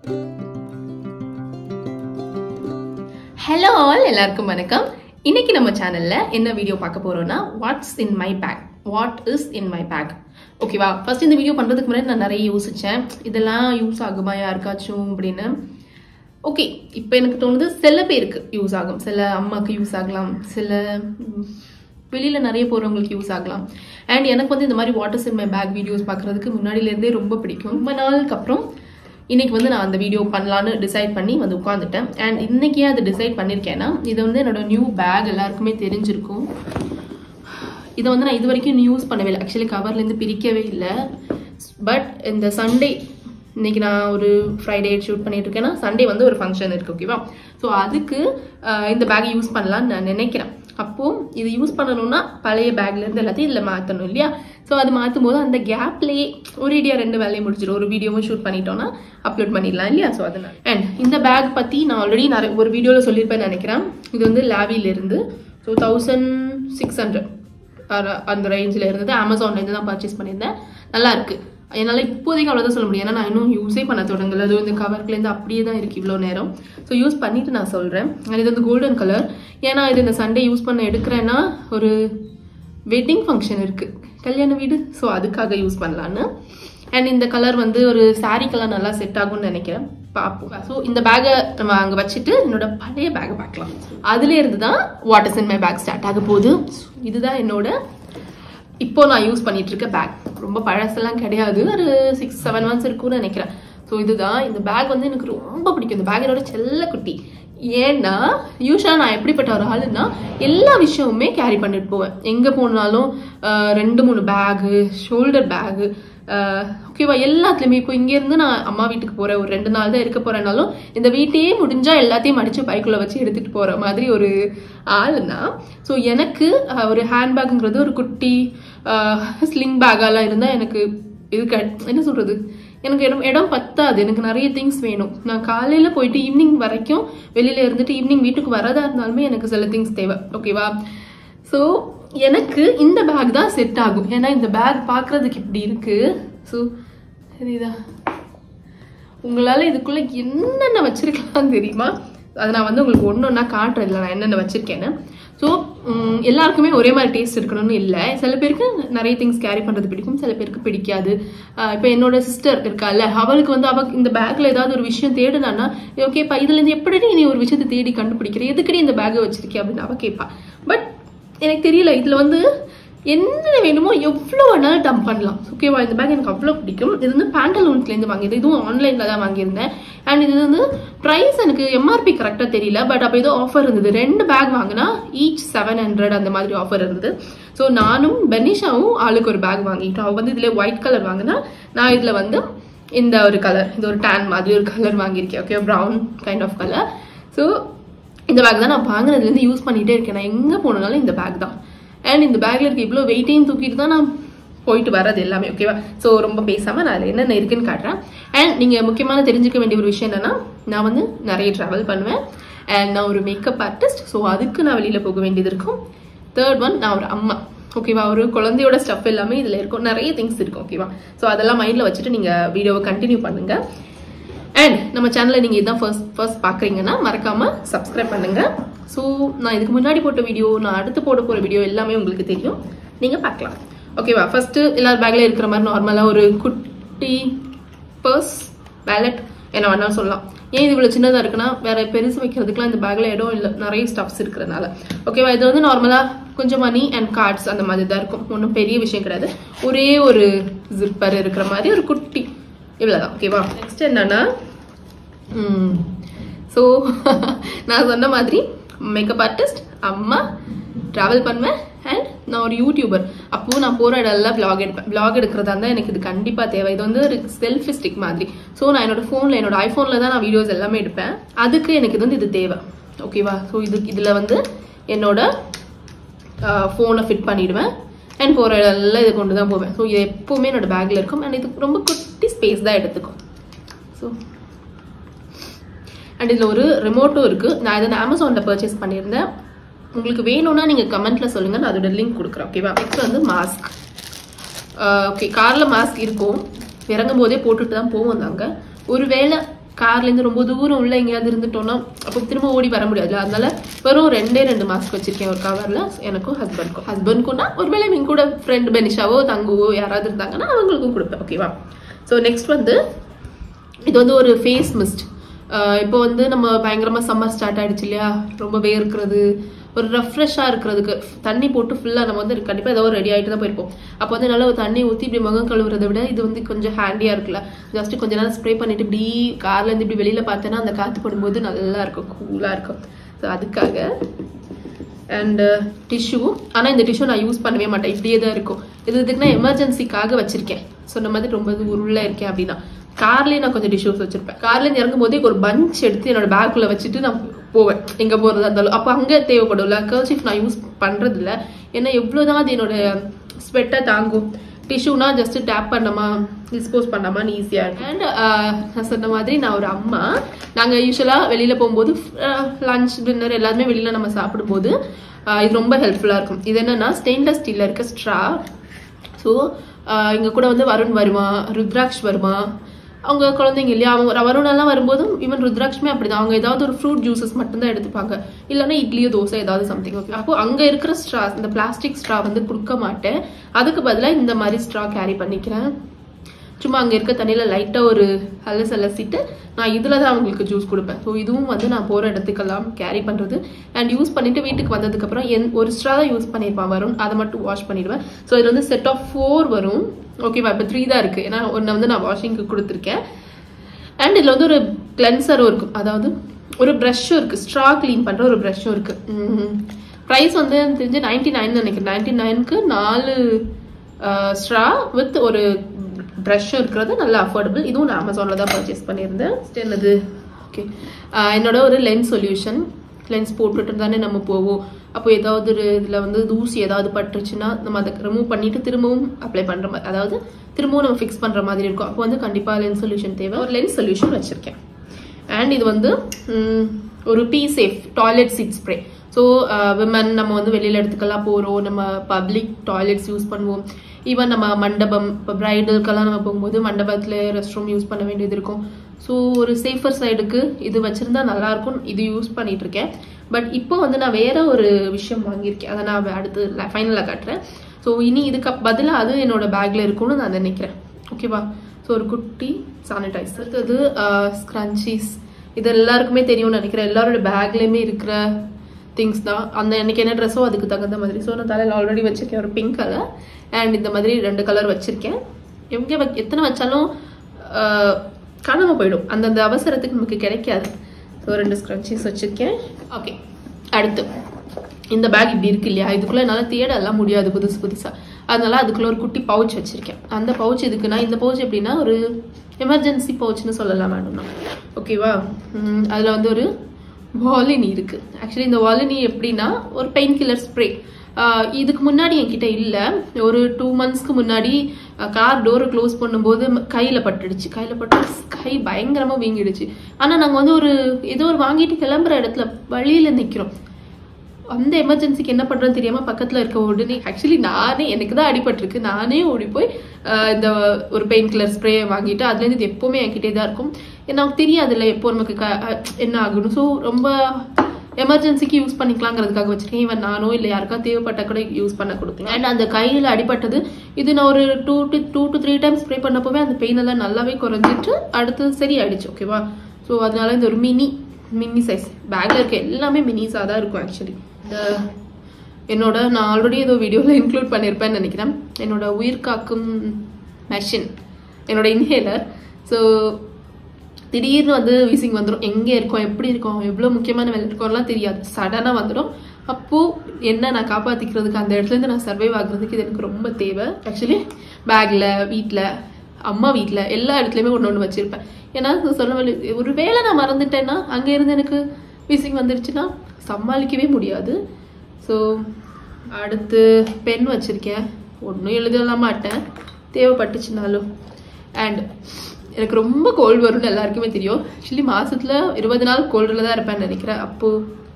hello all எல்லாருக்கும் வணக்கம் இன்னைக்கு நம்ம சேனல்ல என்ன வீடியோ பார்க்க போறோம்னா what's in my bag what is in my bag ஓகேவா ஃபர்ஸ்ட் இந்த வீடியோ பண்றதுக்கு முன்னாடி நான் நிறைய யோசிச்சேன் இதெல்லாம் யூஸ் ஆகுமா யாருக்காச்சும் அப்படின்னு ஓகே இப்போ எனக்கு தோணுது சில பேருக்கு யூஸ் ஆகும் சில அம்மாக்கு யூஸ் ஆகலாம் சில ம், வெளியில நிறைய போறவங்களுக்கு யூஸ் ஆகலாம் அண்ட் எனக்கு வந்து இந்த மாதிரி what's in my bag videos பார்க்கறதுக்கு முன்னாடில இருந்தே ரொம்ப பிடிக்கும் ரொம்ப நாளுக்கு அப்புறம் இன்னைக்கு வந்து நான் அந்த வீடியோ பண்ணலான்னு டிசைட் பண்ணி வந்து உட்காந்துட்டேன் அண்ட் இன்னைக்கு ஏன் அதை டிசைட் பண்ணியிருக்கேன்னா இது வந்து என்னோட நியூ பேக் எல்லாருக்குமே தெரிஞ்சிருக்கும் இதை வந்து நான் இது வரைக்கும் யூஸ் பண்ணவே இல்லை ஆக்சுவலி கவர்லேருந்து பிரிக்கவே இல்லை பட் இந்த சண்டே இன்னைக்கு நான் ஒரு ஃப்ரைடே ஷூட் பண்ணிட்டு இருக்கேன்னா சண்டே வந்து ஒரு ஃபங்க்ஷன் இருக்கு ஓகேவா ஸோ அதுக்கு ஆஹ், இந்த பேக் யூஸ் பண்ணலாம்னு நான் நினைக்கிறேன் அப்போ இது யூஸ் பண்ணணும்னா பழைய பேக்ல இருந்து எல்லாத்தையும் இதில் மாற்றணும் இல்லையா ஸோ அது மாற்றும் போது அந்த கேப்லேயே ஒரேடியாக ரெண்டு வேலையும் முடிச்சிடும் ஒரு வீடியோவும் ஷூட் பண்ணிட்டோம்னா அப்லோட் பண்ணிடலாம் இல்லையா ஸோ அதனால அண்ட் இந்த பேக் பற்றி நான் ஆல்ரெடி நிறைய ஒரு வீடியோவில் சொல்லியிருப்பேன்னு நினைக்கிறேன் இது வந்து லாவில இருந்து ஸோ தௌசண்ட் சிக்ஸ் ஹண்ட்ரட் அந்த ரேஞ்சில் இருந்தது அமேசான்லேருந்து தான் பர்ச்சேஸ் பண்ணியிருந்தேன் நல்லா இருக்கு என்னால் இப்போதைக்கு அவ்வளோதான் சொல்ல முடியும் ஏன்னா நான் இன்னும் யூஸே பண்ண தொடங்கல அது இந்த கவர்லேருந்து அப்படியே தான் இருக்குது இவ்வளோ நேரம் ஸோ யூஸ் பண்ணிட்டு நான் சொல்கிறேன் இது வந்து கோல்டன் கலர் ஏன்னா இது இந்த சண்டே யூஸ் பண்ண எடுக்கிறேன்னா ஒரு வெட்டிங் ஃபங்க்ஷன் இருக்குது கல்யாண வீடு ஸோ அதுக்காக யூஸ் பண்ணலான்னு அண்ட் இந்த கலர் வந்து ஒரு saree கலர் நல்லா செட் ஆகும்னு நினைக்கிறேன் பார்ப்போம் ஸோ இந்த பேக்கை நம்ம அங்கே வச்சுட்டு என்னோட பழைய பேக்கை பார்க்கலாம் அதுல இருந்து தான் what's in my bag start ஆக போகுது இதுதான் என்னோட இப்போ நான் யூஸ் பண்ணிட்டு இருக்க பேக் ரொம்ப பழசெல்லாம் கிடையாது ஒரு சிக்ஸ் செவன் மந்த்ஸ் இருக்கும்னு நினைக்கிறேன் ஸோ இதுதான் இந்த பேக் வந்து எனக்கு ரொம்ப பிடிக்கும் இந்த பேக் என்னோட செல்ல குட்டி ஏன்னா யூஸ்வலாக நான் எப்படிப்பட்ட ஒரு ஆளுன்னா எல்லா விஷயமுமே கேரி பண்ணிட்டு போவேன் எங்கே போனாலும் ஆஹ், ரெண்டு மூணு பேகு ஷோல்டர் பேகு ஓகேவா எல்லாத்துலேயுமே இப்போ இங்கேருந்து நான் அம்மா வீட்டுக்கு போகிறேன் ஒரு ரெண்டு நாள் தான் இருக்க போகிறேனாலும் இந்த வீட்டையே முடிஞ்சால் எல்லாத்தையும் மடித்து பைக்குள்ளே வச்சு எடுத்துகிட்டு போகிற மாதிரி ஒரு ஆளுனா ஸோ எனக்கு ஆஹ், ஒரு ஹேண்ட்பேக்குங்கிறது ஒரு குட்டி ஸ்லிங் பேக்காலாம் இருந்தால் எனக்கு இது க என்ன சொல்கிறது எனக்கு இடம் இடம் பத்தாது எனக்கு நிறைய திங்ஸ் வேணும் நான் காலையில் போயிட்டு ஈவினிங் வரைக்கும் வெளியில் இருந்துட்டு ஈவினிங் வீட்டுக்கு வரதா இருந்தாலுமே எனக்கு சில திங்ஸ் தேவை ஓகேவா ஸோ எனக்கு இந்த பேக் தான் செட் ஆகும் ஏன்னா இந்த பேக் பார்க்கறதுக்கு இப்படி இருக்கு ஸோ தெரியுதா உங்களால் இதுக்குள்ளே என்னென்ன வச்சிருக்கலாம் தெரியுமா அதை நான் வந்து உங்களுக்கு ஒன்று ஒன்றா காட்டுறேன் இல்லை நான் என்னென்ன வச்சிருக்கேன்னு ஸோ எல்லாருக்குமே ஒரே மாதிரி டேஸ்ட் இருக்கணும்னு இல்லை சில பேருக்கு நிறைய திங்ஸ் கேரி பண்ணுறது பிடிக்கும் சில பேருக்கு பிடிக்காது இப்போ என்னோட சிஸ்டர் இருக்கால அவளுக்கு வந்து அவ இந்த பேக்கில் ஏதாவது ஒரு விஷயம் தேடுனான்னா ஓகேப்பா இதுலேருந்து எப்படி நீ ஒரு விஷயத்தை தேடி கண்டுபிடிக்கிற எதுக்கடி இந்த பேக்கை வச்சிருக்கே அப்படின்னு அவ கேட்பா பட் எனக்கு தெரியல இதில் வந்து என்ன வேணுமோ எவ்வளோ வேணாலும் டம்ப் பண்ணலாம் ஓகேவா இந்த பேக் எனக்கு அவ்வளோ பிடிக்கும் இது வந்து பேண்டலூன்ஸ்லேருந்து வாங்கியது இதுவும் ஆன்லைனில் தான் வாங்கியிருந்தேன் அண்ட் இது வந்து ப்ரைஸ் எனக்கு எம்ஆர்பி கரெக்டாக தெரியல பட் அப்போ ஏதோ ஆஃபர் இருந்தது ரெண்டு பேக் வாங்கினா ஈச் செவன் ஹண்ட்ரட் அந்த மாதிரி ஆஃபர் இருந்தது ஸோ நானும் பெனிஷாவும் ஆளுக்கு ஒரு பேக் வாங்கிட்டோம் அவள் வந்து இதில் ஒயிட் கலர் வாங்கினா நான் இதில் வந்து இந்த ஒரு கலர் இது ஒரு டேன் மாதிரி ஒரு கலர் வாங்கியிருக்கேன் okay brown kind of colour so இந்த பேக் தான் நான் வாங்கினதுலேருந்து யூஸ் பண்ணிகிட்டே இருக்கேன் நான் எங்கே போனாலும் இந்த பேக் தான் அண்ட் இந்த பேக்கில் இருக்க இவ்வளோ வெயிட்டையும் தூக்கிட்டு தான் நான் போயிட்டு வர்றது எல்லாமே ஓகேவா ஸோ ரொம்ப பேசாமல் நான் அதில் என்னென்ன இருக்குன்னு காட்டுறேன் அண்ட் நீங்கள் முக்கியமான தெரிஞ்சுக்க வேண்டிய ஒரு விஷயம் என்னன்னா நான் வந்து நிறைய ட்ராவல் பண்ணுவேன் அண்ட் நான் ஒரு மேக்கப் ஆர்டிஸ்ட் ஸோ அதுக்கு நான் வெளியில் போக வேண்டியது இருக்கும் தேர்ட் ஒன் நான் ஒரு அம்மா ஓகேவா ஒரு குழந்தையோட ஸ்டஃப் எல்லாமே இதில் இருக்கும் நிறைய திங்ஸ் இருக்கும் ஓகேவா ஸோ அதெல்லாம் மைண்டில் வச்சுட்டு நீங்கள் வீடியோவை கண்டினியூ பண்ணுங்கள் அண்ட் நம்ம சேனலை நீங்கள் இதான் ஃபர்ஸ்ட் ஃபர்ஸ்ட் பார்க்குறீங்கன்னா மறக்காமல் சப்ஸ்கிரைப் பண்ணுங்கள் ஸோ நான் இதுக்கு முன்னாடி போட்ட வீடியோ நான் அடுத்து போட போகிற வீடியோ எல்லாமே உங்களுக்கு தெரியும் நீங்கள் பார்க்கலாம் ஓகேவா ஃபர்ஸ்ட்டு எல்லார் பேக்கில் இருக்கிற மாதிரி நார்மலாக ஒரு குட்டி பர்ஸ் வேலட் என்ன வேணாலும் சொல்லலாம் ஏன் இது இவ்வளோ சின்னதாக இருக்குன்னா வேற பெருசு வைக்கிறதுக்குலாம் இந்த பேக்கில் இடம் இல்லை நிறைய ஸ்டஃப்ஸ் இருக்கிறதுனால ஓகேவா இது வந்து நார்மலாக கொஞ்சம் மணி அண்ட் கார்ட்ஸ் அந்த மாதிரி தான் இருக்கும் ஒன்றும் பெரிய விஷயம் கிடையாது ஒரே ஒரு ஜிப்பர் இருக்கிற மாதிரி ஒரு குட்டி இவ்வளோதான் ஓகேவா நெக்ஸ்ட் என்னன்னா ஸோ நான் சொன்ன மாதிரி மேக்கப் ஆர்டிஸ்ட் அம்மா ட்ராவல் பண்ணுவேன் அண்ட் நான் ஒரு யூடியூபர் அப்போது நான் போகிற இடம்லாம் vlog எடுப்பேன் vlog எடுக்கிறதா இருந்தால் எனக்கு இது கண்டிப்பாக தேவை இது வந்து ஒரு செல்ஃபி ஸ்டிக் மாதிரி ஸோ நான் என்னோட ஃபோனில் என்னோட ஐஃபோனில் தான் நான் வீடியோஸ் எல்லாமே எடுப்பேன் அதுக்கு எனக்கு இது வந்து இது தேவை ஓகேவா ஸோ இது இதில் வந்து என்னோட ஃபோனை ஃபிட் பண்ணிடுவேன் அண்ட் போகிற இடம்லாம் இதை கொண்டு தான் போவேன் ஸோ இது எப்போவுமே என்னோட பேக்கில் இருக்கும் அண்ட் இது ரொம்ப குட்டி ஸ்பேஸ் தான் எடுத்துக்கும் ஸோ அண்ட் இதில் ஒரு ரிமோட்டும் இருக்குது நான் இதை அமேசானில் பர்ச்சேஸ் பண்ணியிருந்தேன் உங்களுக்கு வேணும்னா நீங்கள் கமெண்ட்டில் சொல்லுங்கள் நான் அதோட லிங்க் கொடுக்குறேன் ஓகேவா நெக்ஸ்ட் வந்து மாஸ்க் ஓகே காரில் மாஸ்க் இருக்கும் இறங்கும் போதே போட்டுட்டு தான் போவோம் நாங்கள் ஒருவேளை கார்லேருந்து ரொம்ப தூரம் உள்ள எங்கேயாவது இருந்துட்டோம்னா அப்போ திரும்ப ஓடி வர முடியாதுல அதனால வெறும் ரெண்டே ரெண்டு மாஸ்க் வச்சிருக்கேன் ஒரு கவரில் எனக்கும் ஹஸ்பண்ட்க்கும் ஹஸ்பண்ட்க்கும்னா ஒருவேளை எங்க கூட ஃப்ரெண்ட் பெனிஷாவோ தங்குவோ யாராவது இருந்தாங்கன்னா அவங்களுக்கும் கொடுப்பேன் ஓகேவா ஸோ நெக்ஸ்ட் வந்து இது வந்து ஒரு ஃபேஸ் மிஸ்ட் இப்போ வந்து நம்ம பயங்கரமா சம்மர் ஸ்டார்ட் ஆயிடுச்சு இல்லையா ரொம்ப வேர்க்கிறது ஒரு ரெஃப்ரெஷ்ஷாக இருக்கிறதுக்கு தண்ணி போட்டு ஃபுல்லாக நம்ம வந்து கண்டிப்பாக ஏதோ ரெடி ஆகிட்டு தான் போயிருப்போம் அப்போ வந்து நல்லா ஒரு தண்ணி ஊற்றி இப்படி முகம் கழுவுறதை விட இது வந்து கொஞ்சம் ஹேண்டியாக இருக்குல்ல ஜஸ்ட் கொஞ்ச நேரம் ஸ்ப்ரே பண்ணிட்டு இப்படி கார்லேருந்து இப்படி வெளியில் பார்த்தேன்னா அந்த காற்று படும்போது நல்லா இருக்கும் கூலாக இருக்கும் ஸோ அதுக்காக அண்ட் டிஷ்யூ ஆனால் இந்த டிஷ்யூ நான் யூஸ் பண்ணவே மாட்டேன் இப்படியே தான் இருக்கும் இது இதுக்கு நான் எமர்ஜென்சிக்காக வச்சிருக்கேன் சொன்ன மாதிரி ரொம்ப உருள இருக்கேன் அப்படின்னா கார்லேயே நான் கொஞ்சம் டிஷ்யூஸ் வச்சிருப்பேன் கார்லேருந்து இறங்கும் போதே ஒரு பஞ்ச் எடுத்து என்னோட பேக்குள்ள வச்சுட்டு நான் போவேன் எங்கே போகிறதா இருந்தாலும் அப்போ அங்கே தேவைப்படும்ல கர்ச்சிஃப் நான் யூஸ் பண்ணுறது இல்லை ஏன்னா எவ்வளோதான் அது என்னோட ஸ்வெட்டை தாங்கும் டிஷ்யூனா ஜஸ்ட் டேப் பண்ணாமா டிஸ்போஸ் பண்ணாமான்னு ஈஸியாக இருக்கும் அண்ட் நான் சொன்ன மாதிரி நான் ஒரு அம்மா நாங்கள் யூஸ்வலாக வெளியில் போகும்போது லஞ்ச் டின்னர் எல்லாருமே வெளியில் நம்ம சாப்பிடும்போது ஆஹ் இது ரொம்ப ஹெல்ப்ஃபுல்லாக இருக்கும் இது என்னன்னா ஸ்டெயின்லெஸ் ஸ்டீலில் இருக்க ஸ்ட்ரா ஸோ இங்கே கூட வந்து வருண் வருவான் ருத்ராக்ஷ் வருவான் அவங்க குழந்தைங்க இல்லையா அவங்க வருண் எல்லாம் வரும்போதும் ஈவன் ருத்ராட்சுமே அப்படிதான் அவங்க ஏதாவது ஒரு ஃப்ரூட் ஜூசஸ் மட்டும்தான் எடுத்துப்பாங்க இல்லைன்னா இட்லியோ தோசை ஏதாவது சம்திங் ஓகே அப்போ அங்க இருக்கிற ஸ்ட்ரா இந்த பிளாஸ்டிக் ஸ்ட்ரா வந்து கொடுக்க மாட்டேன் அதுக்கு பதிலாக இந்த மாதிரி ஸ்ட்ரா கேரி பண்ணிக்கிறேன் சும்மா அங்கே இருக்க தண்ணியில் லைட்டாக ஒரு அலஸ் அலசிட்டு நான் இதில் தான் அவங்களுக்கு ஜூஸ் கொடுப்பேன் ஸோ இதுவும் வந்து நான் போகிற இடத்துக்கெல்லாம் கேரி பண்ணுறது அண்ட் யூஸ் பண்ணிட்டு வீட்டுக்கு வந்ததுக்கப்புறம் என் ஒரு ஸ்ட்ரா தான் யூஸ் பண்ணியிருப்பான் வரும் அதை மட்டும் வாஷ் பண்ணிடுவேன் ஸோ இது வந்து செட் ஆஃப் ஃபோர் வரும் ஓகேவா இப்போ த்ரீ தான் இருக்குது ஏன்னா ஒன்று வந்து நான் வாஷிங்க்கு கொடுத்துருக்கேன் அண்ட் இதில் வந்து ஒரு கிளென்சரும் இருக்கும் அதாவது ஒரு ப்ரஷ்ஷும் இருக்குது ஸ்ட்ரா க்ளீன் பண்ணுற ஒரு ப்ரஷ்ஷும் இருக்குது ப்ரைஸ் வந்து எனக்கு தெரிஞ்சு நைன்டி நைன் நினைக்கிறேன் நைன்டி நைனுக்கு நாலு ஸ்ட்ரா வித் ஒரு ப்ரஷ்ஷும் இருக்கிறது நல்ல அஃபோர்டபுள் இதுவும் நான் அமேசானில் தான் பர்ச்சேஸ் பண்ணியிருந்தேன் Next என்னது ஓகே என்னோட ஒரு லென்ஸ் சொல்யூஷன் லென்ஸ் போட்டுட்டு தானே நம்ம போவோம் அப்போ ஏதாவது ஒரு இதில் வந்து தூசி ஏதாவது பட்டுருச்சுன்னா நம்ம அதை ரிமூவ் பண்ணிட்டு திரும்பவும் அப்ளை பண்ணுற மாதிரி அதாவது திரும்பவும் நம்ம ஃபிக்ஸ் பண்ணுற மாதிரி இருக்கும் அப்போ வந்து கண்டிப்பாக லென்ஸ் சொல்யூஷன் தேவை ஒரு லென்ஸ் சொல்யூஷன் வச்சுருக்கேன் அண்ட் இது வந்து ம், ஒரு Pee Safe toilet seat spray so women நம்ம வந்து வெளியில் இடத்துக்கெல்லாம் போகிறோம் நம்ம பப்ளிக் டாய்லெட்ஸ் யூஸ் பண்ணுவோம் ஈவன் நம்ம மண்டபம் இப்போ ப்ரைடலுக்கெல்லாம் நம்ம போகும்போது மண்டபத்தில் ரெஸ்ட் ரூம் யூஸ் பண்ண வேண்டியது இருக்கும் ஸோ ஒரு சேஃபர் சைடுக்கு இது வச்சுருந்தா நல்லாயிருக்கும் இது யூஸ் பண்ணிட்டு இருக்கேன் பட் இப்போ வந்து நான் வேற ஒரு விஷயம் வாங்கியிருக்கேன் அதை நான் அடுத்து ஃபைனலாக காட்டுறேன் ஸோ இனி இதுக்கு பதிலாக அது என்னோட பேக்கில் இருக்கும்னு நான் நினைக்கிறேன் ஓகேவா ஸோ ஒரு குட்டி சானிடைசர் அடுத்தது ஸ்க்ரன்ச்சீஸ் இது எல்லாருக்குமே தெரியும்னு நினைக்கிறேன் எல்லாரோட பேக்லேயுமே இருக்கிற திங்ஸ் தான் அந்த எனக்கு என்ன ட்ரெஸ்ஸோ அதுக்கு தகுந்த மாதிரி ஸோ நான் தலையில் ஆல்ரெடி வச்சிருக்கேன் ஒரு பிங்க் கலர் அண்ட் இந்த மாதிரி ரெண்டு கலர் வச்சிருக்கேன் எங்கே வ- எத்தனை வச்சாலும் ஆஹ், காணாம போயிடும் அந்தந்த அவசரத்துக்கு நமக்கு கிடைக்காது ஸோ ரெண்டு ஸ்க்ரன்ச்சீஸ் வச்சிருக்கேன் ஓகே அடுத்து இந்த பேக் இப்படி இருக்கு இல்லையா இதுக்குள்ள என்னால் தேடலாம் முடியாது புதுசு புதுசா அதனால அதுக்குள்ள ஒரு குட்டி பவுச் வச்சிருக்கேன் அந்த பவுச் எதுக்குன்னா இந்த பவுச் எப்படின்னா ஒரு எமர்ஜென்சி பவுச்னு சொல்லலாம் மேடம் ஓகேவா உம், அதுல வந்து ஒரு வாலினி இருக்கு ஆக்சுவலி இந்த வாலினி எப்படின்னா ஒரு பெயின் கில்லர் ஸ்ப்ரே இதுக்கு முன்னாடி என்கிட்ட இல்லை ஒரு டூ மந்த்ஸ்க்கு முன்னாடி கார் டோரை க்ளோஸ் பண்ணும்போது ம- கையில பட்டுடுச்சு கையில பட்டு கை பயங்கரமா வீங்கிடுச்சு ஆனா நாங்க வந்து ஒரு ஏதோ ஒரு வாங்கிட்டு கிளம்புற இடத்துல வழியில நிக்கிறோம் அந்த எமர்ஜென்சிக்கு என்ன பண்றதுன்னு தெரியாம பக்கத்துல இருக்க உடனே ஆக்சுவலி நானே எனக்கு தான் அடிபட்டிருக்கு நானே ஓடி போய் ஆஹ், இந்த ஒரு பெயின் கில்லர் ஸ்ப்ரே வாங்கிட்டு அதுல இருந்து இது எப்பவுமே என்கிட்டே தான் இருக்கும் எனக்கு தெரியாதுல்ல எப்போ நமக்கு க- அஹ், என்ன ஆகணும் ஸோ ரொம்ப எமர்ஜென்சிக்கு யூஸ் பண்ணிக்கலாங்கிறதுக்காக வச்சிருக்கேன் ஈவன் நானோ இல்லை யாருக்கா தேவைப்பட்ட கூட யூஸ் பண்ண கொடுக்கலாம் அண்ட் அந்த கையில் அடிபட்டது இது நான் ஒரு two to two to three times spray பண்ணப்போவே அந்த பெயின் எல்லாம் நல்லாவே குறைஞ்சிட்டு அடுத்தது சரி ஆயிடுச்சு ஓகேவா ஸோ அதனால இந்த ஒரு மினி மினி சைஸ் பேக்ல இருக்க எல்லாமே மினிஸாக தான் இருக்கும் ஆக்சுவலி இந்த என்னோட நான் ஆல்ரெடி ஏதோ வீடியோவில் இன்க்ளூட் பண்ணியிருப்பேன்னு நினைக்கிறேன் என்னோட உயிர் காக்கும் மெஷின் என்னோட இன்ஹேலர் ஸோ திடீர்னு வந்து வீசிங் வந்துடும் எங்கே இருக்கோம் எப்படி இருக்கோம் எவ்வளோ முக்கியமான வேலை இருக்கோம்லாம் தெரியாது சடனாக வந்துடும் அப்போது என்ன நான் காப்பாற்றிக்கிறதுக்கு அந்த இடத்துலேருந்து நான் சர்வைவ் ஆகுறதுக்கு இது எனக்கு ரொம்ப தேவை ஆக்சுவலி பேக்கில் வீட்டில் அம்மா வீட்டில் எல்லா இடத்துலையுமே ஒன்று ஒன்று வச்சுருப்பேன் ஏன்னா நான் சொன்ன மாதிரி ஒரு வேளை நான் மறந்துட்டேன்னா அங்கே இருந்து எனக்கு வீசிங் வந்துடுச்சுன்னா சமாளிக்கவே முடியாது ஸோ அடுத்து பென் வச்சுருக்கேன் ஒன்றும் எழுதலாம் மாட்டேன் தேவைப்பட்டுச்சுனாலும் அண்ட் எனக்கு ரொம்ப கோல்டு வரும்னு எல்லாருக்குமே தெரியும் ஆக்சுவலி மாசத்துல இருபது நாள் கோல்டில் தான் இருப்பேன்னு நினைக்கிறேன் அப்போ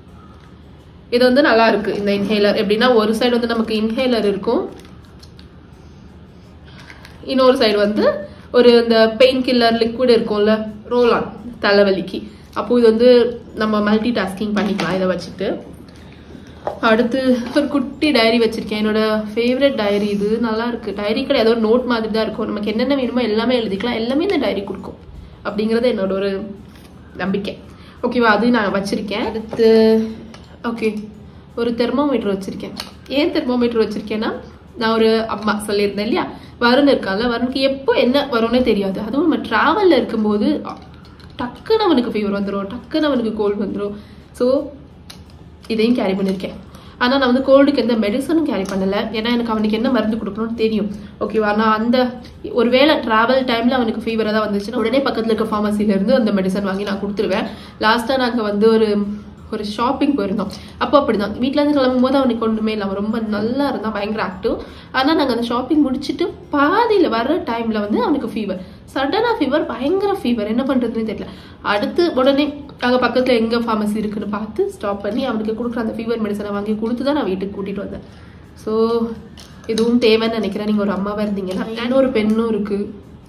இது வந்து நல்லா இருக்கு இந்த இன்ஹேலர் எப்படின்னா ஒரு சைடு வந்து நமக்கு இன்ஹேலர் இருக்கும் இன்னொரு சைடு வந்து ஒரு இந்த பெயின் கில்லர் லிக்விட் இருக்கும்ல ரோல் ஆன் தலைவலிக்கு அப்போ இது வந்து நம்ம மல்டி டாஸ்கிங் பண்ணிக்கலாம் இதை வச்சுட்டு அடுத்து ஒரு குட்டி டைரி வச்சிருக்கேன் என்னோட ஃபேவரட் டைரி இது நல்லா இருக்கு டைரி கிடையாது ஒரு நோட் மாதிரி தான் இருக்கும் நமக்கு என்னென்ன வேணுமோ எல்லாமே எழுதிக்கலாம் எல்லாமே இந்த டைரி கொடுக்கும் அப்படிங்கிறது என்னோட ஒரு நம்பிக்கை ஓகேவா அது நான் வச்சிருக்கேன் அடுத்து ஓகே ஒரு தெர்மோமீட்டர் வச்சிருக்கேன் ஏன் தெர்மோமீட்டர் வச்சிருக்கேன்னா நான் ஒரு அம்மா சொல்லியிருந்தேன் இல்லையா வருண் இருக்கான்ல வருணுக்கு எப்போ என்ன வரும்னே தெரியாது அதுவும் நம்ம டிராவலில் இருக்கும்போது டக்குன்னு அவனுக்கு ஃபீவர் வந்துடும் டக்குன்னு அவனுக்கு கோல்டு வந்துடும் ஸோ இதையும் கேரி பண்ணியிருக்கேன் ஆனால் நான் வந்து கோல்டுக்கு எந்த மெடிசனும் கேரி பண்ணலை ஏன்னா எனக்கு அவனுக்கு என்ன மருந்து கொடுக்கணும்னு தெரியும் ஓகேவா நான் அந்த ஒருவேளை ட்ராவல் டைமில் அவனுக்கு ஃபீவர் ஏதாவது வந்துச்சுன்னா உடனே பக்கத்தில் இருக்க pharmacy-ல-இருந்து அந்த மெடிசன் வாங்கி நான் கொடுத்துருவேன் லாஸ்ட்டாக நாங்கள் வந்து ஒரு ஒரு ஷாப்பிங் போயிருந்தோம் அப்போ அப்படிதான் வீட்ல இருந்து கிளம்பும் போது அவனுக்கு ஒன்றுமே இல்லை அவன் ரொம்ப நல்லா இருந்தான் பயங்கர ஆக்டிவ் ஆனால் நாங்கள் அந்த ஷாப்பிங் முடிச்சுட்டு பாதியில் வர்ற டைமில் வந்து அவனுக்கு ஃபீவர் சடனாக ஃபீவர் பயங்கர ஃபீவர் என்ன பண்ணுறதுன்னு தெரியல அடுத்து உடனே அங்கே பக்கத்தில் எங்கே ஃபார்மசி இருக்குன்னு பார்த்து ஸ்டாப் பண்ணி அவனுக்கு கொடுக்குற அந்த ஃபீவர் மெடிசனை வாங்கி கொடுத்து தான் நான் வீட்டுக்கு கூட்டிகிட்டு வந்தேன் ஸோ இதுவும் தேவைன்னு நினைக்கிறேன் நீங்கள் ஒரு அம்மாவாக இருந்தீங்கன்னா and ஒரு பெண்ணும் இருக்குது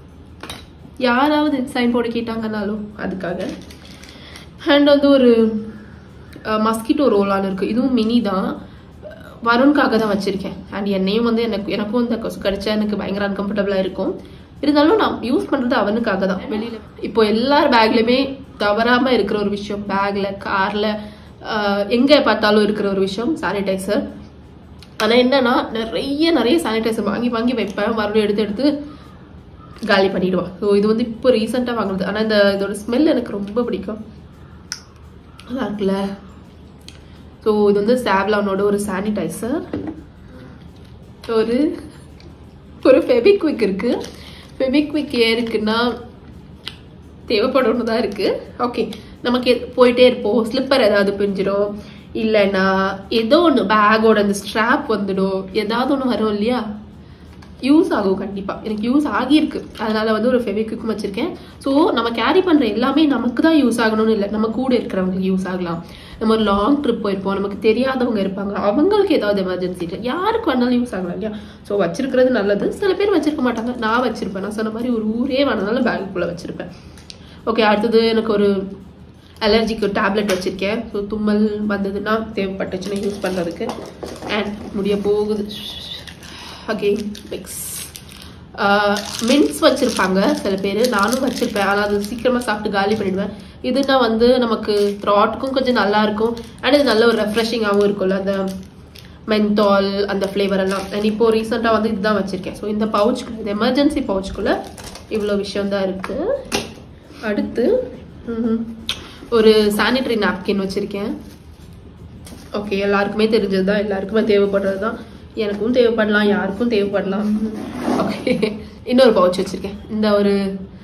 யாராவது சைன் போட கேட்டாங்கன்னாலும் அதுக்காக அண்ட் வந்து ஒரு மஸ்கிட்டோ ரோலான் இருக்கு இதுவும் மினி தான் வருண்காக தான் வச்சிருக்கேன் அண்ட் என்னையும் வந்து எனக்கு எனக்கும் இந்த கொசு கடிச்சா எனக்கு பயங்கர அன்கம்ஃபர்டபுளா இருக்கும் இருந்தாலும் நான் யூஸ் பண்றது அவனுக்காக தான் வெளியில இப்போ எல்லார் பேக்லயுமே தவறாம இருக்கிற ஒரு விஷயம் பேக்ல கார்ல எங்க பார்த்தாலும் இருக்கிற ஒரு விஷயம் சானிடைசர் ஆனா என்னன்னா நிறைய நிறைய சானிடைசர் வாங்கி வாங்கி வைப்பேன் மறுபடியும் எடுத்து எடுத்து காலி பண்ணிடுவான் ஸோ இது வந்து இப்போ ரீசெண்டாக வாங்குறது ஆனால் இந்த இதோட ஸ்மெல் எனக்கு ரொம்ப பிடிக்கும் நல்லா இருக்குல்ல ஸோ இது வந்து சாவ்லானோட ஒரு சானிடைசர் ஒரு ஒரு ஃபெபிக்விக் இருக்கு ஃபெபிக்விக் ஏன் இருக்குன்னா தேவைப்படணும் தான் இருக்கு ஓகே நமக்கு எ- போயிட்டே இருப்போம் ஸ்லிப்பர் ஏதாவது பிஞ்சிடும் இல்லைன்னா ஏதோ ஒன்று பேக்கோட அந்த ஸ்ட்ராப் வந்துடும் ஏதாவது ஒன்று வரும் இல்லையா யூஸ் ஆகும் கண்டிப்பா எனக்கு யூஸ் ஆகியிருக்கு அதனால வந்து ஒரு ஃபெவிக்குக்கும் வச்சிருக்கேன் ஸோ நம்ம கேரி பண்ற எல்லாமே நமக்கு தான் யூஸ் ஆகணும்னு இல்லை நம்ம கூட இருக்கிறவங்களுக்கு யூஸ் ஆகலாம் நம்ம ஒரு லாங் ட்ரிப் போயிருப்போம் நமக்கு தெரியாதவங்க இருப்பாங்க அவங்களுக்கு ஏதாவது எமர்ஜென்சி யாருக்கு வேணாலும் யூஸ் ஆகலாம் இல்லையா ஸோ வச்சிருக்கிறது நல்லது சில பேர் வச்சிருக்க மாட்டாங்க நான் வச்சிருப்பேன் நான் சொன்ன மாதிரி ஒரு ஊரே வேணாலும் பேக்குக்குள்ள வச்சிருப்பேன் ஓகே அடுத்தது எனக்கு ஒரு அலர்ஜிக்கு ஒரு டேப்லெட் வச்சிருக்கேன் ஸோ தும்மல் வந்ததுன்னா தேவைப்பட்டுச்சுன்னா யூஸ் பண்றதுக்கு அண்ட் முடிய போகுது அகெயின் மிக்ஸ் மின்ஸ் வச்சிருப்பாங்க சில பேர் நானும் வச்சிருப்பேன் ஆனால் அது சீக்கிரமா சாப்பிட்டு காலி பண்ணிடுவேன் இதுனா வந்து நமக்கு த்ராட்டுக்கும் கொஞ்சம் நல்லா இருக்கும் அண்ட் இது நல்ல ஒரு ரெஃப்ரெஷிங்காகவும் இருக்கும்ல அந்த மென்தால் அந்த ஃப்ளேவர் எல்லாம் அண்ட் இப்போ ரீசெண்டாக வந்து இதுதான் வச்சிருக்கேன் ஸோ இந்த பவுச்சுக்குள்ள இந்த எமர்ஜென்சி பவுச்சுக்குள்ள இவ்வளோ விஷயம் தான் இருக்கு அடுத்து ம்ஹும், ஒரு சானிட்டரி நாப்கின் வச்சிருக்கேன் ஓகே எல்லாருக்குமே தெரிஞ்சது தான் எல்லாருக்குமே தேவைப்படுறது தான் எனக்கும் தேவைப்படலாம் யாருக்கும் தேவைப்படலாம் ஓகே இன்னொரு பவுச் வச்சிருக்கேன் இந்த ஒரு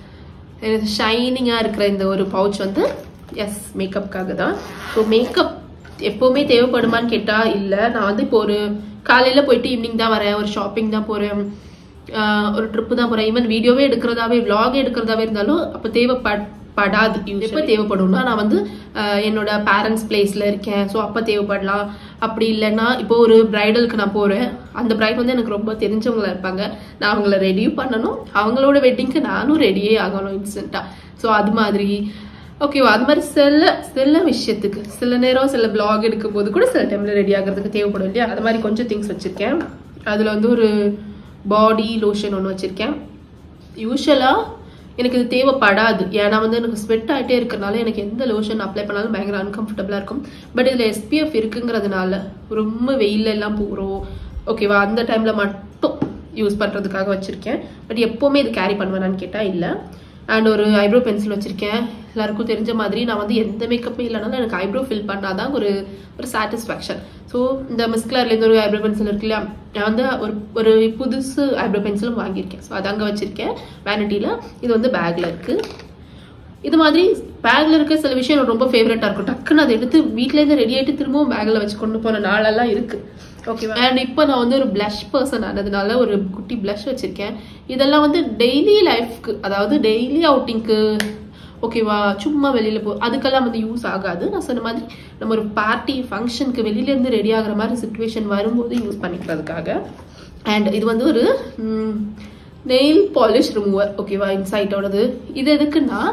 ஷைனிங்காக இருக்கிற இந்த ஒரு பவுச் வந்து எஸ் மேக்கப்புக்காக தான் ஸோ மேக்கப் எப்போவுமே தேவைப்படுமான்னு கேட்டால் இல்லை நான் வந்து இப்போ ஒரு காலையில் போயிட்டு ஈவினிங் தான் வரேன் ஒரு ஷாப்பிங் தான் போகிறேன் ஒரு ட்ரிப்பு தான் போகிறேன் ஈவன் வீடியோவே எடுக்கிறதாவே vlog எடுக்கிறதாவே இருந்தாலும் அப்போ தேவைப்பட் படாது எப்போ தேவைப்படும்னா நான் வந்து ஆஹ், என்னோட பேரண்ட்ஸ் பிளேஸ்ல இருக்கேன் ஸோ அப்போ தேவைப்படலாம் அப்படி இல்லைன்னா இப்போ ஒரு பிரைடலுக்கு நான் போறேன் அந்த பிரைட் வந்து எனக்கு ரொம்ப தெரிஞ்சவங்களா இருப்பாங்க நான் அவங்கள ரெடியும் பண்ணணும் அவங்களோட வெட்டிங்க்கு நானும் ரெடியே ஆகணும் இன்ஸ்டன்ட்டா ஸோ அது மாதிரி ஓகேவா அது மாதிரி சில சில விஷயத்துக்கு சில நேரம் சில vlog எடுக்கும் போது கூட சில டைம்ல ரெடி ஆகிறதுக்கு தேவைப்படும் இல்லையா அது மாதிரி கொஞ்சம் திங்ஸ் வச்சிருக்கேன் அதுல வந்து ஒரு பாடி லோஷன் ஒன்று வச்சிருக்கேன் யூஸ்வலாக எனக்கு இது தேவைப்படாது ஏன்னா வந்து எனக்கு ஸ்வெட் ஆகிட்டே இருக்கறனால எனக்கு எந்த லோஷன் அப்ளை பண்ணாலும் பயங்கர அன்கம்ஃபர்டபுளாக இருக்கும் பட் இதில் எஸ்பிஎஃப் இருக்குங்கிறதுனால ரொம்ப வெயில்ல எல்லாம் போகிறோம் ஓகேவா அந்த டைமில் மட்டும் யூஸ் பண்ணுறதுக்காக வச்சுருக்கேன் பட் எப்போவுமே இது கேரி பண்ணுவேனான்னு கேட்டால் இல்லை அண்ட் ஒரு ஐப்ரோ பென்சில் வச்சுருக்கேன் எல்லாருக்கும் தெரிஞ்ச மாதிரி நான் வந்து எந்த மேக்கப்பும் இல்லைனாலும் எனக்கு ஐப்ரோ ஃபில் பண்ணாதான் ஒரு ஒரு சாட்டிஸ்ஃபேக்ஷன் ஸோ இந்த மிஸ்கிலர்லேருந்து ஒரு ஐப்ரோ பென்சில் இருக்கு இல்லையா நான் வந்து ஒரு ஒரு புதுசு ஐப்ரோ பென்சிலும் வாங்கியிருக்கேன் ஸோ அது அங்கே வச்சுருக்கேன் வேனிட்டியில் இது வந்து பேக்கில் இருக்குது இது மாதிரி பேக்ல இருக்க சில விஷயம் எனக்கு ரொம்ப ஃபேவரட்டா இருக்கும் டக்குன்னு அதை எடுத்து வீட்ல இருந்து ரெடி ஆயிட்டு திரும்பவும் பேக்ல வச்சு கொண்டு போன நாளெல்லாம் இருக்கு ஓகேவா அண்ட் இப்போ நான் வந்து ஒரு blush பர்சன் ஆனதுனால ஒரு குட்டி blush வச்சிருக்கேன் இதெல்லாம் வந்து டெய்லி லைஃப்க்கு அதாவது டெய்லி அவுட்டிங்க்கு ஓகேவா சும்மா வெளியில போ அதுக்கெல்லாம் வந்து யூஸ் ஆகாது நான் சொன்ன மாதிரி நம்ம ஒரு பார்ட்டி ஃபங்க்ஷனுக்கு வெளியில இருந்து ரெடி ஆகுற மாதிரி சுச்சுவேஷன் வரும்போது யூஸ் பண்ணிக்கிறதுக்காக அண்ட் இது வந்து ஒரு நெயில் பாலிஷ் ரிமூவர் ஓகேவா இன்சைட்டோடது இது எதுக்குன்னா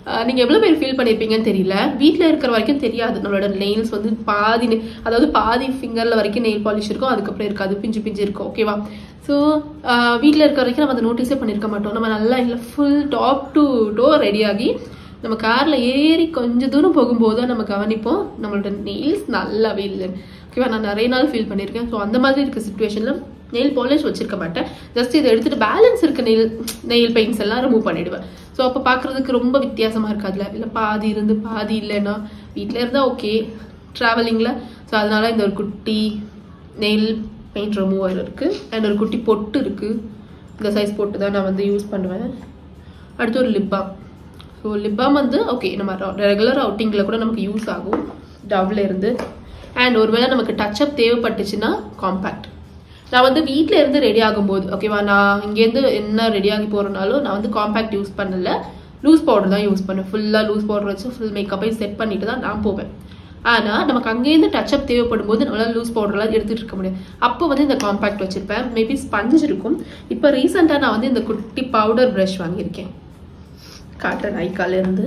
அஹ், நீங்க எவ்வளவு பேர் ஃபீல் பண்ணிருப்பீங்கன்னு தெரியல வீட்ல இருக்கிற வரைக்கும் தெரியாது நம்மளோட நெயில்ஸ் வந்து பாதி ne- அதாவது பாதி ஃபிங்கர்ல வரைக்கும் நெயில் பாலிஷ் இருக்கும் அதுக்கப்புறம் இருக்காது பிஞ்சு பிஞ்சு இருக்கும் ஓகேவா ஸோ வீட்டில் இருக்கிற வரைக்கும் நம்ம அதை நோட்டீஸே பண்ணியிருக்க மாட்டோம் நம்ம நல்லா இல்லை full top to toe ready ஆகி நம்ம காரில் ஏறி கொஞ்ச தூரம் போகும்போது தான் நம்ம கவனிப்போம் நம்மளோட நெயில்ஸ் நல்லாவே இல்லைன்னு ஓகேவா நான் நிறைய நாள் ஃபீல் பண்ணியிருக்கேன் ஸோ அந்த மாதிரி இருக்க சுச்சுவேஷனில் நெயில் பாலிஷ் வச்சிருக்க மாட்டேன் ஜஸ்ட் இதை எடுத்துட்டு பேலன்ஸ் இருக்க நெயில் நெயில் பெயிண்ட்ஸ் எல்லாம் ரிமூவ் பண்ணிடுவேன் ஸோ அப்போ பார்க்கறதுக்கு ரொம்ப வித்தியாசமா இருக்காதுல இல்லை பாதி இருந்து பாதி இல்லைன்னா வீட்டில் இருந்தால் ஓகே ட்ராவலிங்கில் ஸோ அதனால இந்த ஒரு குட்டி நெயில் பெயிண்ட் ரிமூவர் இருக்கு அண்ட் ஒரு குட்டி பொட்டு இருக்கு இந்த சைஸ் பொட்டு தான் நான் வந்து யூஸ் பண்ணுவேன் அடுத்து ஒரு lip balm so lip balm வந்து ஓகே நம்ம ரெகுலர் அவுட்டிங்கில் கூட நமக்கு யூஸ் ஆகும் டவ்ல இருந்து அண்ட் ஒருவேளை நமக்கு டச்சப் தேவைப்பட்டுச்சுன்னா காம்பேக்ட் நான் வந்து வீட்டில் இருந்து ரெடி ஆகும்போது ஓகேவா நான் இங்கேருந்து என்ன ரெடி ஆகி போகிறனாலும் நான் வந்து காம்பேக்ட் யூஸ் பண்ணல லூஸ் பவுடர் தான் யூஸ் பண்ணேன் ஃபுல்லாக லூஸ் பவுடர் வச்சு ஃபுல் மேக்கப்பையும் செட் பண்ணிட்டு தான் நான் போவேன் ஆனால் நமக்கு அங்கேருந்து டச்சப் தேவைப்படும் போது நம்மளால லூஸ் பவுடர்லாம் எடுத்துட்டு இருக்க முடியாது அப்போ வந்து இந்த காம்பேக்ட் வச்சிருப்பேன் மேபி ஸ்பஞ்ச் இருக்கும் இப்போ ரீசெண்டாக நான் வந்து இந்த குட்டி பவுடர் ப்ரஷ் வாங்கியிருக்கேன் காட்டுறேன் ஐக்கால இருந்து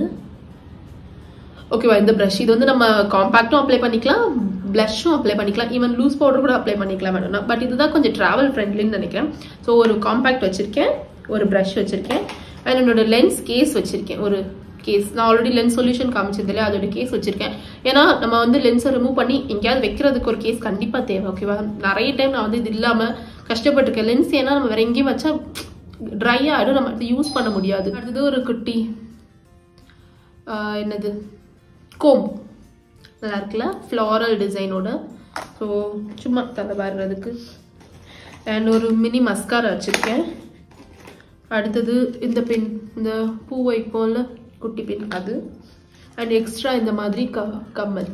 ஓகேவா இந்த ப்ரஷ் இது வந்து நம்ம காம்பேக்டும் அப்ளை பண்ணிக்கலாம் ப்ளஷும் அப்ளை பண்ணிக்கலாம் ஈவன் லூஸ் பவுடர் கூட அப்ளை பண்ணிக்கலாம் வேணும்னா பட் இதுதான் கொஞ்சம் ட்ராவல் ஃப்ரெண்ட்லின்னு நினைக்கிறேன் ஸோ ஒரு காம்பேக்ட் வச்சிருக்கேன் ஒரு ப்ரஷ் வச்சிருக்கேன் அண்ட் என்னோட லென்ஸ் கேஸ் வச்சிருக்கேன் ஒரு கேஸ் நான் ஆல்ரெடி லென்ஸ் சொல்யூஷன் காமிச்சது இல்லையா அதோட கேஸ் வச்சிருக்கேன் ஏன்னா நம்ம வந்து லென்ஸை ரிமூவ் பண்ணி எங்கேயாவது வைக்கிறதுக்கு ஒரு கேஸ் கண்டிப்பாக தேவை ஓகேவா நிறைய டைம் நான் வந்து இது இல்லாமல் கஷ்டப்பட்டிருக்கேன் லென்ஸ் ஏன்னா நம்ம வேற எங்கேயும் வச்சா ட்ரை ஆகிடும் நம்ம அதை யூஸ் பண்ண முடியாது அடுத்தது ஒரு குட்டி ஆஹ் என்னது கோம் நல்லா இருக்குல்ல ஃப்ளாரல் டிசைனோட ஸோ சும்மா தலை பாடுறதுக்கு அண்ட் ஒரு மினி மஸ்காரா வச்சுருக்கேன் அடுத்தது இந்த பின் இந்த பூ வைப்போம்ல குட்டி பின் அது அண்ட் எக்ஸ்ட்ரா இந்த மாதிரி க கம்மல்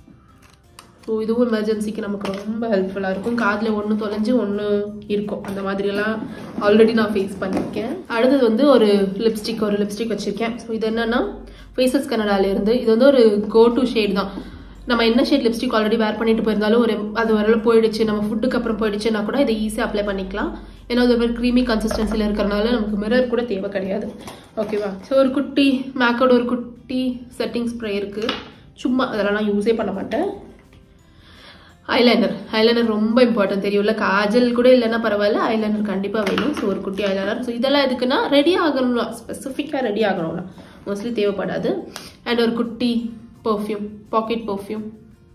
ஸோ இதுவும் எமர்ஜென்சிக்கு நமக்கு ரொம்ப ஹெல்ப்ஃபுல்லாக இருக்கும் காதில் ஒன்று தொலைஞ்சு ஒன்று இருக்கும் அந்த மாதிரியெல்லாம் ஆல்ரெடி நான் ஃபேஸ் பண்ணியிருக்கேன் அடுத்தது வந்து ஒரு லிப்ஸ்டிக் ஒரு லிப்ஸ்டிக் வச்சுருக்கேன் ஸோ இது என்னன்னா ஃபேஸஸ் கனடாலேருந்து இது வந்து ஒரு கோ டு ஷேட் தான் நம்ம என்ன ஷேட் லிப்ஸ்டிக் ஆல்ரெடி வேர் பண்ணிட்டு போயிருந்தாலும் ஒரு அது வரல போயிடுச்சு நம்ம ஃபுட்டுக்கு அப்புறம் போயிடுச்சுன்னா கூட இதை ஈஸியாக அப்ளை பண்ணிக்கலாம் ஏன்னா அது ஒரு க்ரீமி கன்சிஸ்டன்சியில் இருக்கிறனால நமக்கு மிரர் கூட தேவை கிடையாது ஓகேவா ஸோ ஒரு குட்டி மேக்கோட ஒரு குட்டி செட்டிங் ஸ்ப்ரே இருக்குது சும்மா அதெல்லாம் நான் யூஸே பண்ண மாட்டேன் ஐலைனர் ஐலைனர் ரொம்ப இம்பார்ட்டன்ட் தெரியும்ல காஜல் கூட இல்லைன்னா பரவாயில்ல ஐலைனர் கண்டிப்பாக வேணும் ஸோ ஒரு குட்டி ஐலைனர் ஸோ இதெல்லாம் எதுக்குன்னா ரெடி ஆகணும்னா ஸ்பெசிஃபிக்காக ரெடி ஆகணும்னா மோஸ்ட்லி தேவைப்படாது அண்ட் ஒரு குட்டி பர்ஃப்யூம் பாக்கெட் பர்ஃப்யூம்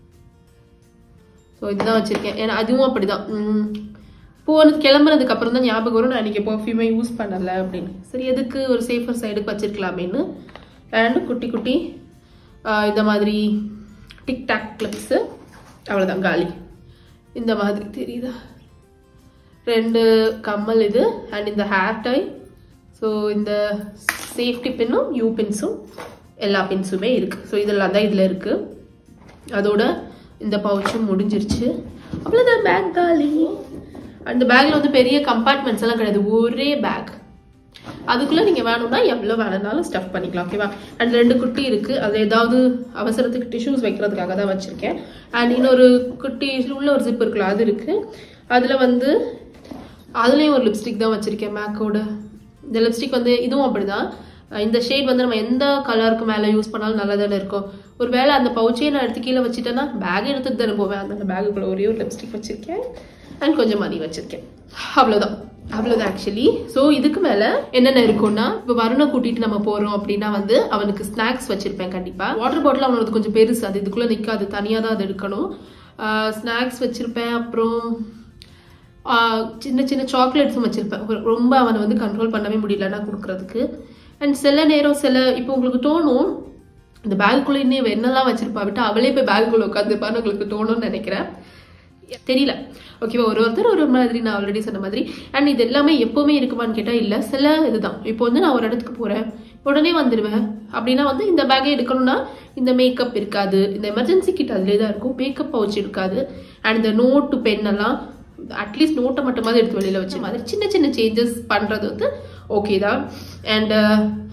ஸோ இதுதான் வச்சுருக்கேன் ஏன்னா அதுவும் அப்படிதான் உம், போனது கிளம்புனதுக்கு அப்புறம் தான் ஞாபகம் வரும் நான் இன்னைக்கு பர்ஃப்யூமே யூஸ் பண்ணலை அப்படின்னு சரி எதுக்கு ஒரு சேஃபர் சைடுக்கு வச்சிருக்கலாமேன்னு அண்ட் குட்டி குட்டி ஆஹ், இந்த மாதிரி டிக் டாக் கிளிப்ஸு அவ்வளோதான் காலி இந்த மாதிரி தெரியுதா ரெண்டு கம்மல் இது அண்ட் இந்த ஹேர் டை ஸோ இந்த சேஃப்டி பின்னும் யூ பின்ஸும் எல்லா பின்ஸுமே இருக்குது ஸோ இதெல்லாம் தான் இதில் இருக்குது அதோட இந்த பவுச்சும் முடிஞ்சிருச்சு அவ்வளோதான் பேக் காலி அந்த பேக்கில் வந்து பெரிய கம்பார்ட்மெண்ட்ஸ் எல்லாம் கிடையாது ஒரே பேக் அதுக்குள்ள நீங்க வேணும்னா எவ்வளவு வேணும்னாலும் ஸ்டஃப் பண்ணிக்கலாம் ஓகேவா அண்ட் ரெண்டு குட்டி இருக்கு அது ஏதாவது அவசரத்துக்கு டிஷ்யூஸ் வைக்கிறதுக்காக தான் வச்சிருக்கேன் அண்ட் இன்னொரு குட்டி உள்ள ஒரு ஜிப் இருக்குல்ல அது இருக்கு அதுல வந்து அதுலயும் ஒரு லிப்ஸ்டிக் தான் வச்சிருக்கேன் மேக்கோட இந்த லிப்ஸ்டிக் வந்து இதுவும் அப்படிதான் அஹ் இந்த ஷேட் வந்து நம்ம எந்த கலருக்கு மேலே யூஸ் பண்ணாலும் நல்லா தானே இருக்கும் ஒரு வேளை அந்த பவுச்சையே நான் எடுத்து கீழே வச்சுட்டேன்னா பேக் எடுத்துட்டு தானே போவேன் அந்த பேக்குக்குள்ள ஒரே ஒரு லிப்ஸ்டிக் வச்சிருக்கேன் அண்ட் கொஞ்சம் மணி வச்சிருக்கேன் அவ்வளோதான் அவ்வளோதான் ஆக்சுவலி ஸோ இதுக்கு மேலே என்னென்ன இருக்கும்னா இப்போ வருணை கூட்டிட்டு நம்ம போகிறோம் அப்படின்னா வந்து அவனுக்கு ஸ்நாக்ஸ் வச்சிருப்பேன் கண்டிப்பாக வாட்டர் பாட்டில் அவனோட கொஞ்சம் பெருசு அது இதுக்குள்ளே நிற்காது தனியாக தான் அது எடுக்கணும் ஸ்நாக்ஸ் வச்சிருப்பேன் அப்புறம் ஆஹ் சின்ன சின்ன சாக்லேட்ஸும் வச்சிருப்பேன் ஒரு- ரொம்ப அவனை வந்து கண்ட்ரோல் பண்ணவே முடியலன்னா கொடுக்கறதுக்கு அண்ட் சில நேரம் சில இப்போ உங்களுக்கு தோணும் இந்த பேக்குக்குள்ள இன்னும் இவ என்னெல்லாம் வச்சிருப்பா விட்டு அவளே போய் பேக்குக்குள்ள உட்காந்துருப்பான்னு உங்களுக்கு தோணும்னு நினைக்கிறேன் தெரியல ஓகேவா ஒரு ஒருத்தர் ஒரு மாதிரி நான் ஆல்ரெடி சொன்ன மாதிரி அண்ட் இது எல்லாமே எப்பவுமே இருக்குமான்னு கேட்டா இல்ல சில இதுதான் இப்போ வந்து நான் ஒரு இடத்துக்கு போறேன் உடனே வந்துடுவேன் அப்படின்னா வந்து இந்த பேக்கை எடுக்கணும்னா இந்த மேக்கப் இருக்காது இந்த எமர்ஜென்சி கிட் அதுலேயே தான் இருக்கும் மேக்கப் பவுச் இருக்காது அண்ட் இந்த நோட்டு பென் எல்லாம் அட்லீஸ்ட் நோட்டை மட்டுமாவது எடுத்து வெளியில வச்ச மாதிரி சின்ன சின்ன சேஞ்சஸ் பண்றது வந்து ஓகே தான் அண்ட்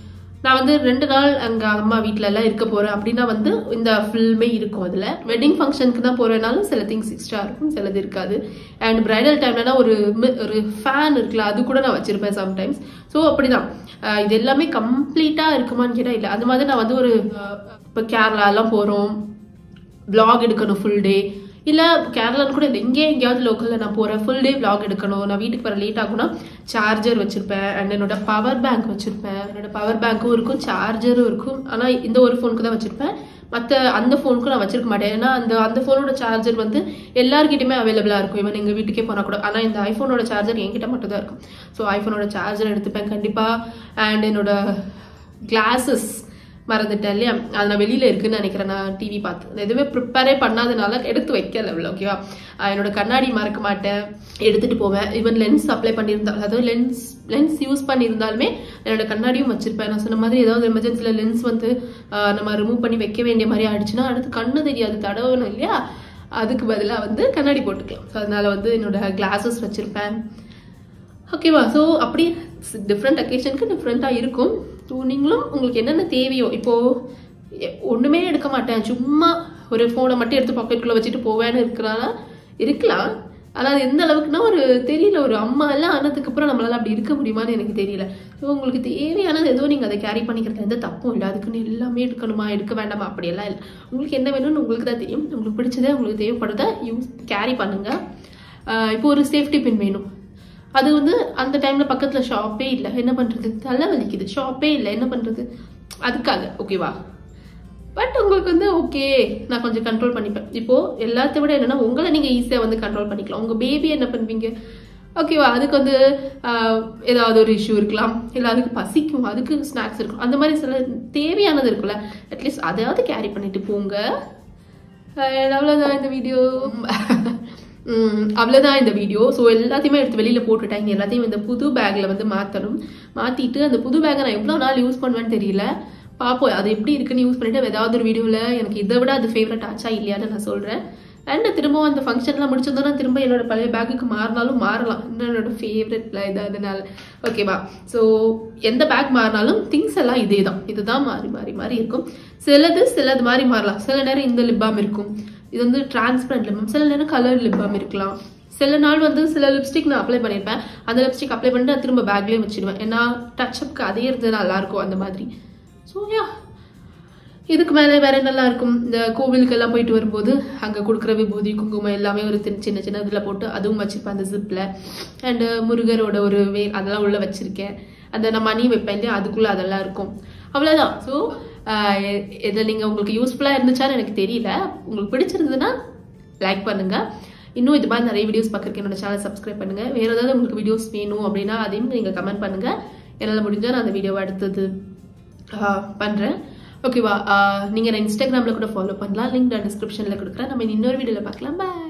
நான் வந்து ரெண்டு நாள் அங்க அம்மா வீட்ல எல்லாம் இருக்க போறேன் அப்படின்னா வந்து இந்த ஃபில்மே இருக்கும் அதுல வெட்டிங் ஃபங்க்ஷனுக்கு தான் போறேனாலும் சில திங்ஸ் எக்ஸ்ட்ரா இருக்கும் சிலது இருக்காது அண்ட் பிரைடல் டைம்லனா ஒரு mi- ஒரு ஃபேன் இருக்குல்ல அது கூட நான் வச்சிருப்பேன் சம்டைம்ஸ் ஸோ அப்படிதான் அஹ் இது எல்லாமே கம்ப்ளீட்டா இருக்குமான்னு கேட்டா இல்லை அந்த மாதிரி நான் வந்து ஒரு அஹ், இப்போ கேரளா எல்லாம் போறோம் vlog எடுக்கணும் ஃபுல் டே இல்ல கேரளான்னு கூட இல்லை இங்கே எங்கேயாவது லோக்கல்ல நான் போறேன் ஃபுல் டே vlog எடுக்கணும் நான் வீட்டுக்கு வர லேட் ஆகும்னா சார்ஜர் வச்சிருப்பேன் அண்ட் என்னோட பவர் பேங்க் வச்சிருப்பேன் என்னோட பவர் பேங்க்கும் இருக்கும் சார்ஜரும் இருக்கும் ஆனா இந்த ஒரு ஃபோனுக்கு தான் வச்சிருப்பேன் மத்த அந்த ஃபோனுக்கு நான் வச்சிருக்க மாட்டேன் ஏன்னா அந்த அந்த ஃபோனோட சார்ஜர் வந்து எல்லார்கிட்டயுமே அவைலபிளா இருக்கும் இவன் எங்க வீட்டுக்கே போனா கூட ஆனா இந்த ஐபோனோட சார்ஜர் என்கிட்ட மட்டும் தான் இருக்கும் ஸோ ஐபோனோட சார்ஜர் எடுத்துப்பேன் கண்டிப்பா அண்ட் என்னோட கிளாஸஸ் மறந்துட்டேன் இல்லையா அது நான் வெளியில இருக்குன்னு நினைக்கிறேன் நான் டிவி பார்த்து நான் எதுவுமே ப்ரிப்பேரே பண்ணாதனால எடுத்து வைக்கல இவ்வளோ ஓகேவா ஆஹ் என்னோட கண்ணாடி மறக்க மாட்டேன் எடுத்துட்டு போவேன் ஈவன் லென்ஸ் அப்ளை பண்ணியிருந்தா அதாவது லென்ஸ் லென்ஸ் யூஸ் பண்ணியிருந்தாலுமே என்னோட கண்ணாடியும் வச்சிருப்பேன் நான் சொன்ன மாதிரி ஏதாவது எமர்ஜென்சில லென்ஸ் வந்து ஆஹ் நம்ம ரிமூவ் பண்ணி வைக்க வேண்டிய மாதிரி ஆயிடுச்சுன்னா அடுத்து கண்ணு தெரியாது தடவணும் இல்லையா அதுக்கு பதிலா வந்து கண்ணாடி போட்டுக்கலாம் ஸோ அதனால வந்து என்னோட கிளாஸஸ் வச்சிருப்பேன் ஓகேவா ஸோ அப்படி டிஃப்ரெண்ட் அக்கேஷனுக்கு டிஃப்ரெண்ட்டாக இருக்கும் ஸோ நீங்களும் உங்களுக்கு என்னென்ன தேவையோ இப்போது ஒன்றுமே எடுக்க மாட்டேன் சும்மா ஒரு ஃபோனை மட்டும் எடுத்து பாக்கெட்டுக்குள்ளே வச்சுட்டு போவேன்னு இருக்கிறானா இருக்கலாம் ஆனால் அது எந்த அளவுக்குன்னா ஒரு தெரியல ஒரு அம்மா எல்லாம் ஆனதுக்கு அப்புறம் நம்மளால அப்படி இருக்க முடியுமான்னு எனக்கு தெரியல ஸோ உங்களுக்கு தேவையானது ஏதோ நீங்கள் அதை கேரி பண்ணிக்கிறது எந்த தப்பும் இல்லை அதுக்குன்னு எல்லாமே எடுக்கணுமா எடுக்க வேண்டாமா அப்படியெல்லாம் இல்லை உங்களுக்கு என்ன வேணும்னு உங்களுக்கு தான் தெரியும் உங்களுக்கு பிடிச்சதே உங்களுக்கு தேவைப்படுதா யூஸ் கேரி பண்ணுங்க ஆஹ் இப்போ ஒரு சேஃப்டி பின் வேணும் அது வந்து அந்த டைம்ல பக்கத்துல ஷாப்பே இல்லை என்ன பண்றது தலை வலிக்குது ஷாப்பே இல்லை என்ன பண்றது அதுக்காக ஓகேவா பட் உங்களுக்கு வந்து ஓகே நான் கொஞ்சம் கண்ட்ரோல் பண்ணிப்பேன் இப்போ எல்லாத்த விட என்னன்னா உங்களை நீங்க ஈஸியா வந்து கண்ட்ரோல் பண்ணிக்கலாம் உங்க பேபி என்ன பண்ணுவீங்க ஓகேவா அதுக்கு வந்து ஆஹ், ஏதாவது ஒரு இஷ்யூ இருக்கலாம் இல்லை அதுக்கு பசிக்கும் அதுக்கு ஸ்நாக்ஸ் இருக்கும் அந்த மாதிரி சில தேவையானது இருக்குல்ல அட்லீஸ்ட் அதையாவது கேரி பண்ணிட்டு போங்க And அவ்வளவுதான் இந்த வீடியோ அவ்வளோதான் இந்த வீடியோ ஸோ எல்லாத்தையுமே எடுத்து வெளியில போட்டுட்டேன் இங்க எல்லாத்தையும் இந்த புது பேக்ல வந்து மாத்தணும் மாத்திட்டு அந்த புது பேக்கை நான் எவ்வளோ நாள் யூஸ் பண்ணுவேன்னு தெரியல பார்ப்போம் அது எப்படி இருக்குன்னு யூஸ் பண்ணிட்டு ஏதாவது ஒரு வீடியோவில் எனக்கு இதை விட அது ஃபேவரட் ஆச்சா இல்லையான்னு நான் சொல்றேன் அண்ட் திரும்பவும் அந்த ஃபங்க்ஷன்லாம் முடிச்சதோட திரும்ப என்னோட பழைய பேக்குக்கு மாறினாலும் மாறலாம் இன்னும் என்னோட ஃபேவரட்ல இது அதனால ஓகேவா ஸோ எந்த பேக் மாறினாலும் திங்ஸ் எல்லாம் இதே தான் இதுதான் மாறி மாறி மாறி இருக்கும் சிலது சிலது மாதிரி மாறலாம் சில நேரம் இந்த லிப் பாம் இருக்கும் இது வந்து டிரான்ஸ்பரண்ட் லிப் பாம் சில நேரம் கலர் லிப் பாம் இருக்கலாம் சில நாள் வந்து சில லிப்ஸ்டிக் நான் அப்ளை பண்ணியிருப்பேன் அந்த லிப்ஸ்டிக் அப்ளை பண்ணிட்டு நான் திரும்ப பேக்லேயே வச்சிடுவேன் ஏன்னா டச்சப்க்கு அதே இருந்து நல்லா இருக்கும் அந்த மாதிரி ஸோ யா இதுக்கு மேலே வேற என்னெல்லாம் இருக்கும் இந்த கோவிலுக்கு எல்லாம் போயிட்டு வரும்போது அங்கே கொடுக்குற விபூதி குங்குமம் எல்லாமே ஒரு சின்ன சின்ன சின்ன இதில் போட்டு அதுவும் வச்சிருப்பேன் அந்த ஜிப்பில் அண்டு முருகரோட ஒரு வே அதெல்லாம் உள்ள வச்சிருக்கேன் அந்த நான் மணி வைப்பேன் இல்லையா அதுக்குள்ள அதெல்லாம் இருக்கும் அவ்வளோதான் ஸோ இதில் நீங்கள் உங்களுக்கு யூஸ்ஃபுல்லாக இருந்துச்சான்னு எனக்கு தெரியல உங்களுக்கு பிடிச்சிருந்ததுன்னா லைக் பண்ணுங்க இன்னும் இது மாதிரி நிறைய வீடியோஸ் பார்க்கறதுக்கு என்னோட சேனல் சப்ஸ்கிரைப் பண்ணுங்க வேற ஏதாவது உங்களுக்கு வீடியோஸ் வேணும் அப்படின்னா அதையும் நீங்க கமெண்ட் பண்ணுங்க என்னால் முடிஞ்சா நான் அந்த வீடியோவை அடுத்தது ஆஹ், பண்றேன் ஓகேவா நீங்க நான் இன்ஸ்டாகிராம்ல கூட ஃபாலோ பண்ணலாம் லிங்க் நான் டிஸ்கிரிப்ஷன்ல கொடுக்குறேன் நம்ம இன்னொரு வீடியோல பார்க்கலாம் பாய்